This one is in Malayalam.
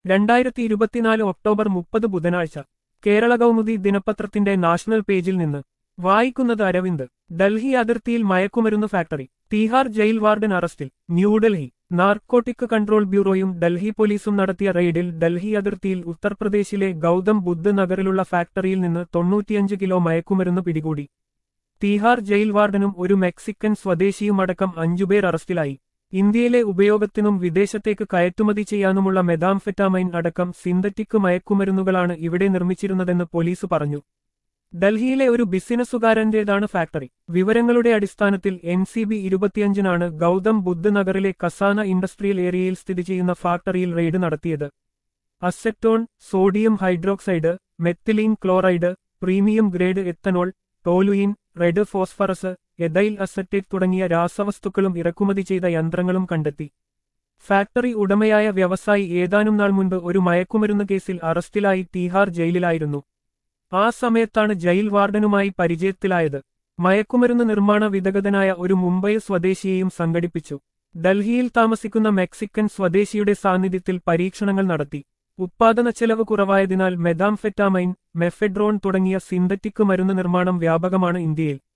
രണ്ടായിരത്തി ഇരുപത്തിനാല് ഒക്ടോബർ മുപ്പത് ബുധനാഴ്ച കേരള കൗമുദി ദിനപത്രത്തിന്റെ നാഷണൽ പേജിൽ നിന്ന് വായിക്കുന്നത് അരവിന്ദ് ഡൽഹി അതിർത്തിയിൽ മയക്കുമരുന്ന് ഫാക്ടറി തീഹാർ ജയിൽ വാർഡൻ അറസ്റ്റിൽ ന്യൂഡൽഹി നാർക്കോട്ടിക് കൺട്രോൾ ബ്യൂറോയും ഡൽഹി പോലീസും നടത്തിയ റെയ്ഡിൽ ഡൽഹി അതിർത്തിയിൽ ഉത്തർപ്രദേശിലെ ഗൗതം ബുദ്ധ് നഗറിലുള്ള ഫാക്ടറിയിൽ നിന്ന് തൊണ്ണൂറ്റിയഞ്ച് കിലോ മയക്കുമരുന്ന് പിടികൂടി തീഹാർ ജയിൽ വാർഡനും ഒരു മെക്സിക്കൻ സ്വദേശിയുമടക്കം അഞ്ചുപേർ അറസ്റ്റിലായി ഇന്ത്യയിലെ ഉപയോഗത്തിനും വിദേശത്തേക്ക് കയറ്റുമതി ചെയ്യാനുമുള്ള മെതാംഫെറ്റാമൈൻ അടക്കം സിന്തറ്റിക് മയക്കുമരുന്നുകളാണ് ഇവിടെ നിർമ്മിച്ചിരുന്നതെന്ന് പോലീസ് പറഞ്ഞു ഡൽഹിയിലെ ഒരു ബിസിനസ്സുകാരന്റേതാണ് ഫാക്ടറി വിവരങ്ങളുടെ അടിസ്ഥാനത്തിൽ എൻ സി ബി ഇരുപത്തിയഞ്ചിനാണ് ഗൗതം ബുദ്ധ് നഗറിലെ കസാന ഇൻഡസ്ട്രിയൽ ഏരിയയിൽ സ്ഥിതി ചെയ്യുന്ന ഫാക്ടറിയിൽ റെയ്ഡ് നടത്തിയത് acetone sodium hydroxide methylene chloride premium grade ethanol toluene red phosphorus ethyl acetate തുടങ്ങിയ രാസവസ്തുക്കളും ഇറക്കുമതി ചെയ്ത യന്ത്രങ്ങളും കണ്ടെത്തി ഫാക്ടറി ഉടമയായ വ്യവസായി ഏതാനും നാൾ മുൻപ് ഒരു മയക്കുമരുന്ന് കേസിൽ അറസ്റ്റിലായി തീഹാർ ജയിലിലായിരുന്നു ആ സമയത്താണ് ജയിൽ വാർഡനുമായി പരിചയത്തിലായത് മയക്കുമരുന്ന് നിർമ്മാണ വിദഗ്ധനായ ഒരു മുംബൈ സ്വദേശിയെയും സംഘടിപ്പിച്ചു ഡൽഹിയിൽ താമസിക്കുന്ന മെക്സിക്കൻ സ്വദേശിയുടെ സാന്നിധ്യത്തിൽ പരീക്ഷണങ്ങൾ നടത്തി ഉത്പാദന ചെലവ് കുറവായതിനാൽ മെതാംഫെറ്റാമൈൻ മെഫെഡ്രോൺ തുടങ്ങിയ സിന്തറ്റിക് മരുന്ന് നിർമ്മാണം വ്യാപകമാണ് ഇന്ത്യയിൽ